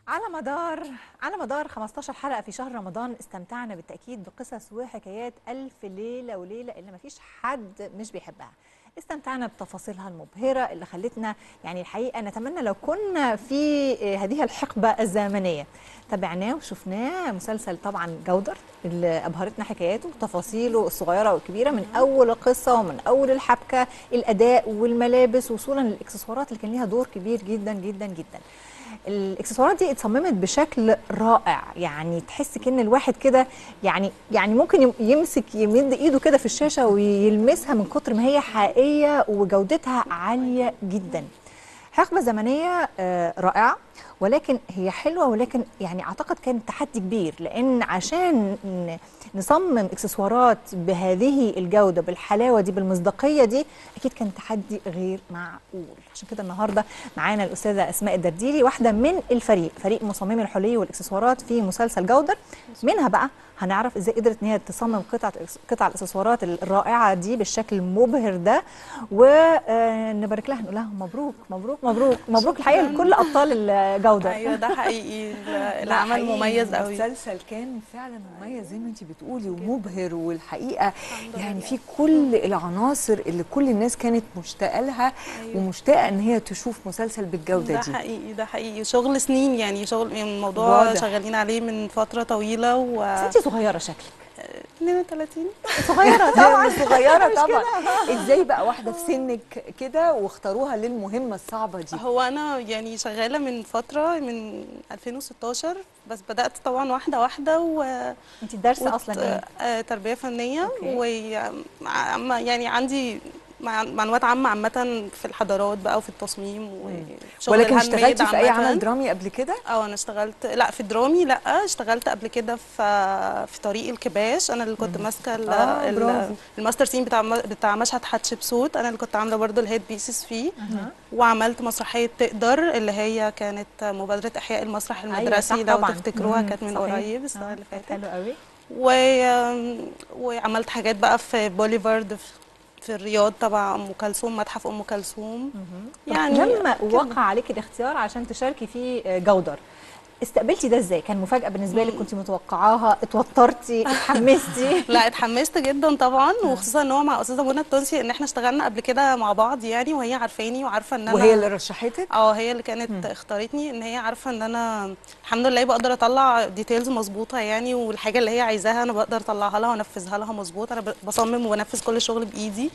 على مدار على مدار 15 حلقة في شهر رمضان استمتعنا بالتأكيد بقصص وحكايات ألف ليلة وليلة اللي مفيش حد مش بيحبها استمتعنا بتفاصيلها المبهرة اللي خلتنا يعني الحقيقة نتمنى لو كنا في هذه الحقبة الزمنية تابعناه وشفناه مسلسل طبعا جودر اللي أبهرتنا حكاياته وتفاصيله الصغيرة والكبيرة من أول القصة ومن أول الحبكة الأداء والملابس وصولا للإكسسوارات اللي كان ليها دور كبير جدا جدا جدا الاكسسوارات دي اتصممت بشكل رائع يعني تحس كأن الواحد كده يعني يعني ممكن يمسك يمد ايده كده في الشاشه ويلمسها من كتر ما هي حقيقيه وجودتها عاليه جدا حقبه زمنيه آه، رائعه ولكن هي حلوه ولكن يعني اعتقد كان تحدي كبير لان عشان ن- نصمم اكسسوارات بهذه الجوده بالحلاوه دي بالمصداقيه دي اكيد كان تحدي غير معقول عشان كده النهارده معانا الاستاذه اسماء الدرديري واحده من الفريق فريق مصممي الحلي والاكسسوارات في مسلسل جودر منها بقى هنعرف ازاي قدرت ان هي تصمم قطعه قطع الاكسسوارات الرائعه دي بالشكل المبهر ده ونبارك لها نقول لها مبروك مبروك مبروك مبروك الحقيقه لكل ابطال الجوده ايوه ده حقيقي لا، العمل حقيقي مميز قوي المسلسل كان فعلا مميز زي ما انت بتقولي ومبهر والحقيقه يعني في كل العناصر اللي كل الناس كانت مشتاقه لها أيوة. ومشتاقه ان هي تشوف مسلسل بالجوده ده دي حقيقي ده حقيقي شغل سنين يعني شغل يعني الموضوع واضح. شغالين عليه من فتره طويله و بس انت صغيره شكلك 32 صغيره طبعا صغيره طبعا ازاي بقى واحده في سنك كده واختاروها للمهمه الصعبه دي هو انا يعني شغاله من فتره من 2016 بس بدات طبعا واحده واحده و انت الدرس وت- اصلا ايه آه، تربيه فنيه أوكي. و يعني عندي مع- معلومات عامه عامه في الحضارات بقى وفي التصميم وشغل ولكن الهاند ميد اشتغلتي في اي عامة. عمل درامي قبل كده اه انا اشتغلت لا في درامي لا اشتغلت قبل كده في في طريق الكباش انا اللي كنت ماسكه ال- آه، ال- برافو. الماستر سين بتاع بتاع مشهد حتشبسوت انا اللي كنت عامله برضو الهيد بيسز فيه وعملت مسرحيه تقدر اللي هي كانت مبادره احياء المسرح أيوة، المدرسي صح لو طبعاً. تفتكروها مم، كانت من صحيح. قريب السنه آه، اللي كانت فاتت حلو قوي و... وعملت حاجات بقى في بوليفارد في- في الرياض تبع ام كلثوم متحف ام كلثوم يعني لما وقع عليك الاختيار عشان تشاركي في جودر استقبلتي ده ازاي؟ كان مفاجأة بالنسبة لك كنت متوقعاها اتوترتي اتحمستي لا اتحمست جدا طبعا وخصوصا ان هو مع استاذه منى التونسي ان احنا اشتغلنا قبل كده مع بعض يعني وهي عارفاني وعارفه ان انا وهي اللي رشحتك اه هي اللي كانت اختارتني ان هي عارفه ان انا الحمد لله بقدر اطلع ديتيلز مظبوطه يعني والحاجه اللي هي عايزاها انا بقدر اطلعها لها وانفذها لها مظبوط انا ب- بصمم وبنفذ كل الشغل بايدي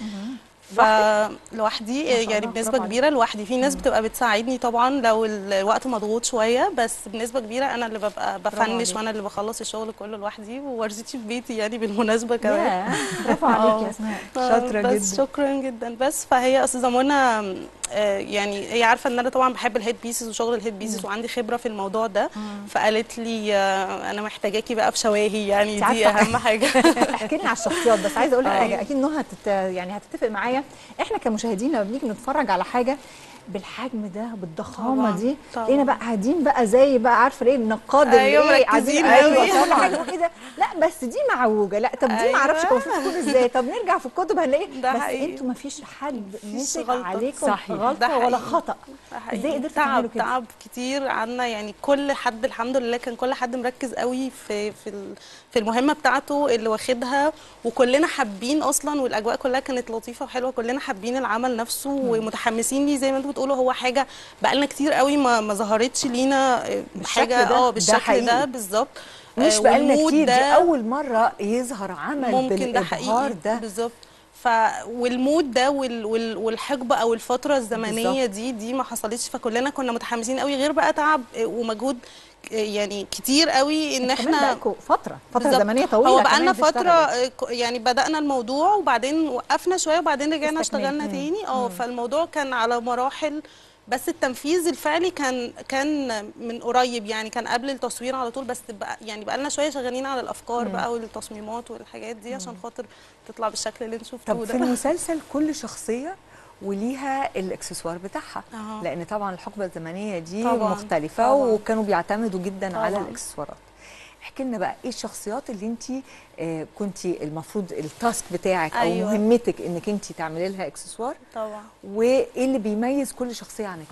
فلوحدي شاء يعني الله، بنسبه برافو كبيره لوحدي في ناس بتبقى بتساعدني طبعا لو الوقت مضغوط شويه بس بنسبه كبيره انا اللي ببقى بفنش عليك. وانا اللي بخلص الشغل كله لوحدي وورثتي في بيتي يعني بالمناسبه كمان ياه، برافو عليكي يا اسماء شاطرة بس جدا. شكرا جدا بس فهي استاذه منى آه، يعني هي عارفه ان انا طبعا بحب الهيد بيسز وشغل الهيد بيسز وعندي خبره في الموضوع ده فقالت لي آه، انا محتاجاكي بقى في شواهي يعني انت دي عارفة- اهم حاجه احكي لنا على الشخصيات بس عايزه اقول لك آه. حاجه اكيد نهى هتت يعني هتتفق معايا احنا كمشاهدين لما بنيجي نتفرج على حاجه بالحجم ده بالضخامه طبعاً، دي طبعاً. تلاقينا بقى قاعدين بقى زي بقى عارفه ايه النقاد أيوة، اللي ايه مركزين قاعدين أوي. ايوه طبعا ايه ده لا بس دي معوجه لا طب دي ما اعرفش كان المفروض تكون ازاي طب نرجع في الكتب هنلاقي ده بس حقيقي. انتوا ما فيش حد مفيش مسك غلطة. عليكم صحيح. ده غلطه ولا حقيقي. خطا ده ازاي حقيقي. قدرتوا تعملوا تعب كده تعب كتير عنا يعني كل حد الحمد لله كان كل حد مركز قوي في في ال- في المهمه بتاعته اللي واخدها وكلنا حابين اصلا والاجواء كلها كانت لطيفه وحلوه كلنا حابين العمل نفسه ومتحمسين ليه زي ما انتوا بتقولوا هو حاجه بقالنا كتير قوي ما ما ظهرتش لينا آه، بالشكل حاجه ده. اه ده بالشكل حقيقي. ده بالظبط مش آه، بقالنا والمود كتير دي ده اول مره يظهر عمل ممكن ده بالابهار حقيقي ده بالظبط ف والمود ده وال... وال... والحقبه او الفتره الزمنيه دي دي ما حصلتش فكلنا كنا متحمسين قوي غير بقى تعب ومجهود يعني كتير قوي ان كمان احنا بقالكوا فتره فتره بالظبط. زمنيه طويله هو كمان بقالنا فتره بتشتغلوا. آه، ك- يعني بدانا الموضوع وبعدين وقفنا شويه وبعدين رجعنا استكمال. اشتغلنا مم. تاني اه فالموضوع كان على مراحل بس التنفيذ الفعلي كان كان من قريب يعني كان قبل التصوير على طول بس بقى يعني بقى لنا شويه شغالين على الافكار بقى والتصميمات والحاجات دي عشان خاطر تطلع بالشكل اللي انتوا شفتوه طب في ده المسلسل كل شخصيه وليها الاكسسوار بتاعها أها. لان طبعا الحقبه الزمنيه دي طبعاً، مختلفه طبعاً. وكانوا بيعتمدوا جدا على طبعاً. الاكسسوارات احكي لنا بقى ايه الشخصيات اللي انت آه كنت المفروض التاسك بتاعك أيوة. او مهمتك انك انت تعملي لها اكسسوار طبعا وايه اللي بيميز كل شخصيه عن الثانيه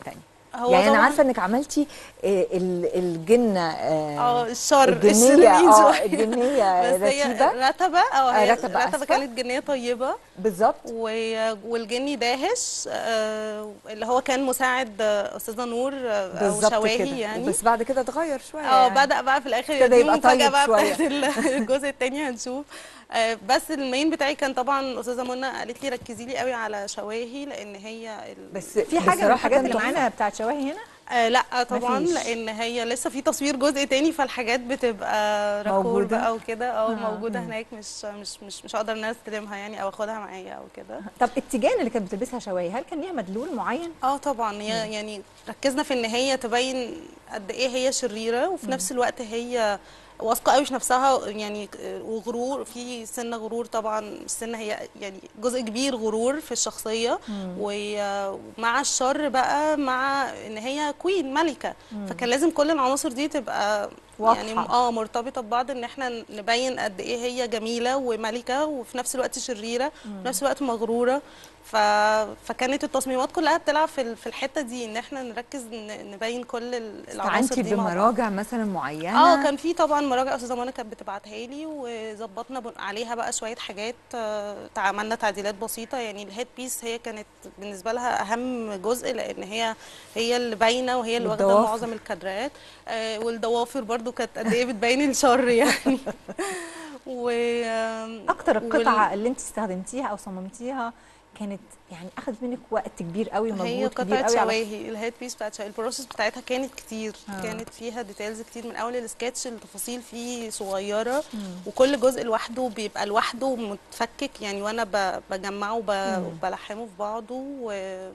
هو يعني انا طبعاً- عارفه انك عملتي آه، ال- الجنه اه آه الشر الجنيه الشريرين اه شوية. الجنيه بس هي رتيبه رتبة اه هي رتبة، رتبة آسفة. كانت جنية طيبة بالظبط و- والجني داهش آه، اللي هو كان مساعد آه، استاذة نور آه، او بالظبط شواهي كده يعني بس بعد كده اتغير شويه اه يعني. بدأ بقى في الاخر ابتدى دي يبقى مفاجأة طيب بقى شوية. بتاعت ال- الجزء التاني هنشوف آه، بس المين بتاعي كان طبعا استاذة منى قالت لي ركزي لي قوي على شواهي لان هي ال... بس في حاجه من بصراحة الحاجات كان اللي تحفة. معانا بتاعت شواهي هنا آه لا طبعا مفيش. لان هي لسه في تصوير جزء تاني فالحاجات بتبقى راكور موجودة؟ بقى وكده اه آه. موجوده هناك مش مش مش مش هقدر ان انا استلمها يعني او اخدها معايا او كده طب التيجان اللي كانت بتلبسها شواهي هل كان ليها مدلول معين اه طبعا هي يعني ركزنا في ان هي تبين قد ايه هي شريره وفي نفس الوقت هي واثقه قوي في نفسها يعني آه، وغرور في سنه غرور طبعا السنه هي يعني جزء كبير غرور في الشخصيه و- ومع الشر بقى مع ان هي كوين ملكه فكان لازم كل العناصر دي تبقى واضحة. يعني اه مرتبطه ببعض ان احنا نبين قد ايه هي جميله وملكه وفي نفس الوقت شريره وفي نفس الوقت مغروره ف... فكانت التصميمات كلها بتلعب في ال- في الحته دي ان احنا نركز ن- نبين كل ال- العناصر استعنتي دي مع بعض. بمراجع مثلا معينه اه كان في طبعا مراجع استاذه منى كانت بتبعتها لي وظبطنا بن- عليها بقى شويه حاجات آه، عملنا تعديلات بسيطه يعني الهيد بيس هي كانت بالنسبه لها اهم جزء لان هي هي اللي باينه وهي اللي واخده والضوافر. معظم الكادرات آه، والضوافر برضو كانت قد ايه بتبين الشر يعني و آم، اكتر وال- القطعه اللي انت استخدمتيها او صممتيها كانت يعني اخذت منك وقت كبير قوي هي ومجهود كبير قطعة قوي على شواهي الهيد بيس بتاعت شواهي البروسيس بتاعتها كانت كتير آه. آه. كانت فيها ديتيلز كتير من اول السكتش التفاصيل فيه صغيره وكل جزء لوحده بيبقى لوحده متفكك يعني وانا ب- بجمعه وب- وبلحمه في بعضه و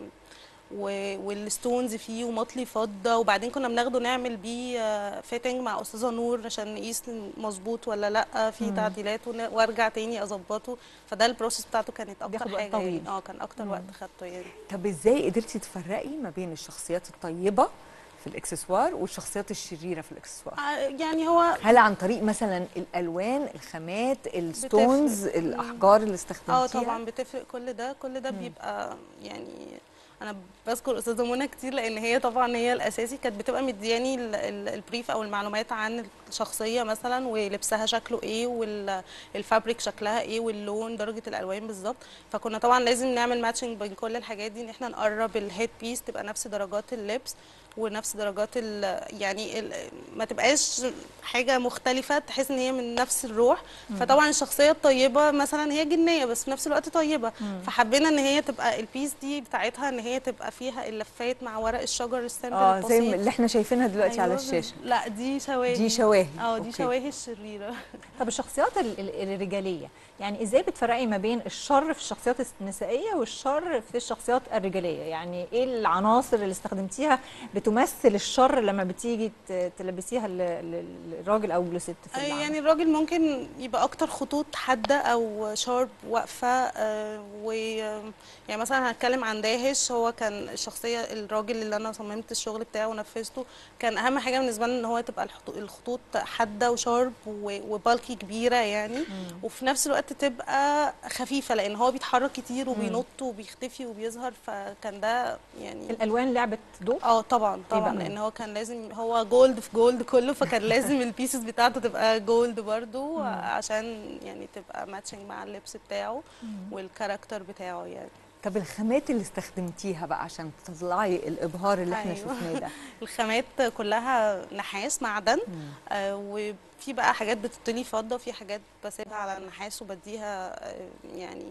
و- والستونز فيه ومطلي فضه وبعدين كنا بناخده نعمل بيه فيتنج مع استاذه نور عشان نقيس مظبوط ولا لا في تعديلات ون- وارجع تاني اظبطه فده البروسيس بتاعته كانت بياخد اكتر وقت حاجه طويل. يعني اه كان اكتر وقت خدته يعني طب ازاي قدرتي تفرقي ما بين الشخصيات الطيبه في الاكسسوار والشخصيات الشريره في الاكسسوار آه، يعني هو هل عن طريق مثلا الالوان الخامات الستونز الاحجار اللي استخدمتيها اه طبعا بتفرق كل ده كل ده بيبقى يعني انا بذكر استاذه منى كتير لان هي طبعا هي الاساسي كانت بتبقى مدياني ال- ال- البريف او المعلومات عن الشخصيه مثلا ولبسها شكله ايه والفابريك شكلها ايه واللون درجه الالوان بالظبط فكنا طبعا لازم نعمل ماتشنج بين كل الحاجات دي ان احنا نقرب الهيد بيس تبقى نفس درجات اللبس ونفس درجات ال يعني ال ما تبقاش حاجه مختلفه تحس ان هي من نفس الروح فطبعا الشخصيه الطيبه مثلا هي جنيه بس في نفس الوقت طيبه فحبينا ان هي تبقى البيس دي بتاعتها ان هي تبقى فيها اللفات مع ورق الشجر السامبل اه زي البسيط اللي احنا شايفينها دلوقتي على أيوة، الشاشه لا دي شواهي دي شواهي اه دي أوكي. شواهي الشريره طب الشخصيات ال- ال- الرجاليه يعني ازاي بتفرقي ما بين الشر في الشخصيات النسائيه والشر في الشخصيات الرجاليه يعني ايه العناصر اللي استخدمتيها بتمثل الشر لما بتيجي ت- تلبسيها ل- ل- للراجل او لست في آه، العمل؟ يعني الراجل ممكن يبقى اكتر خطوط حاده او شارب واقفه آه، و يعني مثلا هنتكلم عن داهش هو كان الشخصيه الراجل اللي انا صممت الشغل بتاعه ونفذته كان اهم حاجه بالنسبه لنا ان هو تبقى الخطو- الخطوط حاده وشارب و- وبالكي كبيره يعني وفي نفس الوقت تبقى خفيفه لان هو بيتحرك كتير وبينط وبيختفي وبيظهر فكان ده يعني الالوان لعبه دور اه طبعا طبعا بقى؟ لان هو كان لازم هو جولد في جولد كله فكان لازم البيسز بتاعته تبقى جولد برضو عشان يعني تبقى ماتشنج مع اللبس بتاعه والكاركتر بتاعه يعني طب الخامات اللي استخدمتيها بقى عشان تطلعي الابهار اللي احنا أيوة. شفناه ده الخامات كلها نحاس معدن آه وفي بقى حاجات بتطلي فضه وفي حاجات بسيبها على النحاس وبديها آه يعني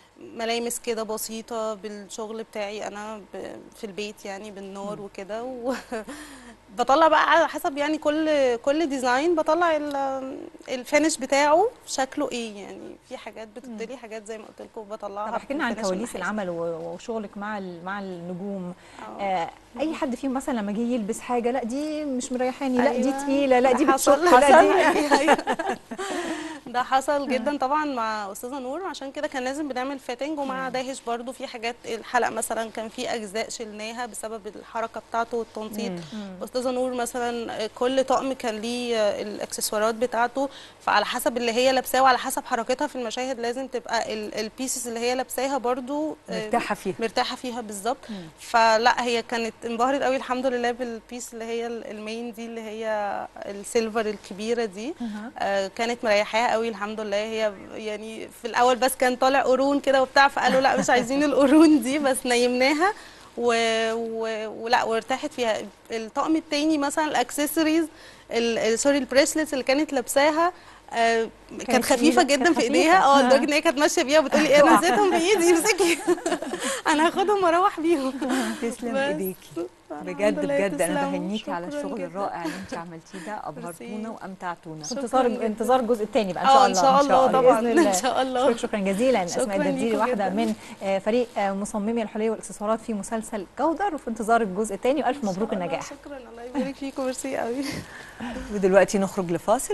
ملامس كده بسيطة بالشغل بتاعي أنا ب- في البيت يعني بالنار وكده و بطلع بقى على حسب يعني كل كل ديزاين بطلع ال- الفينش بتاعه شكله ايه يعني في حاجات بتطلي حاجات زي ما قلت لكم بطلعها طب احكي لنا عن بالفينش كواليس النحاس. العمل و- وشغلك مع ال- مع النجوم آه. آه اي حد فيهم مثلا لما جه يلبس حاجه لا دي مش مريحاني لا دي أيوة. تقيله لا دي حصل بتشق لا حصل. دي أيوة. ده حصل جدا طبعا مع استاذه نور عشان كده كان لازم بنعمل فيتنج ومع داهش برضو في حاجات الحلقه مثلا كان في اجزاء شلناها بسبب الحركه بتاعته والتنطيط استاذه نور مثلا كل طقم كان ليه الاكسسوارات بتاعته فعلى حسب اللي هي لابساه وعلى حسب حركتها في المشاهد لازم تبقى البيسز اللي هي لابساها برضو آه، مرتاحه فيها مرتاحه فيها بالظبط فلا هي كانت انبهرت قوي الحمد لله بالبيس اللي هي المين دي اللي هي السيلفر الكبيره دي آه، كانت مريحاها قوي الحمد لله هي يعني في الاول بس كان طالع قرون كده وبتاع فقالوا لا مش عايزين القرون دي بس نيمناها و... و... ولا وارتاحت فيها الطقم التاني مثلا الاكسسوارز ال- ال- سوري البريسلتس اللي كانت لابساها آه، كانت خفيفه تقيلة، جدا كانت في ايديها خفيفة. اه لدرجه ان هي كانت ماشيه بيها وبتقولي ايه انا نسيتهم بايدي امسكي انا هاخدهم واروح بيهم تسلم بس. ايديكي الحمد بجد لله، بجد انا تسلموا. بهنيكي على شكراً الشغل جداً. الرائع اللي انت عملتيه ده ابهرتونا ميرسي. وامتعتونا شكراً انتظار جداً. انتظار الجزء الثاني بقى ان شاء اه الله ان شاء الله طبعا بإذن الله. ان شاء الله شكرا شكرا جزيلا اسماء شكراً الدرديري ليكم واحده جداً. من آه، فريق آه، مصممي الحليه والاكسسوارات في مسلسل جودر وفي انتظار الجزء الثاني والف مبروك إن شاء الله. النجاح شكرا الله يبارك فيكم ميرسي قوي ودلوقتي نخرج لفاصل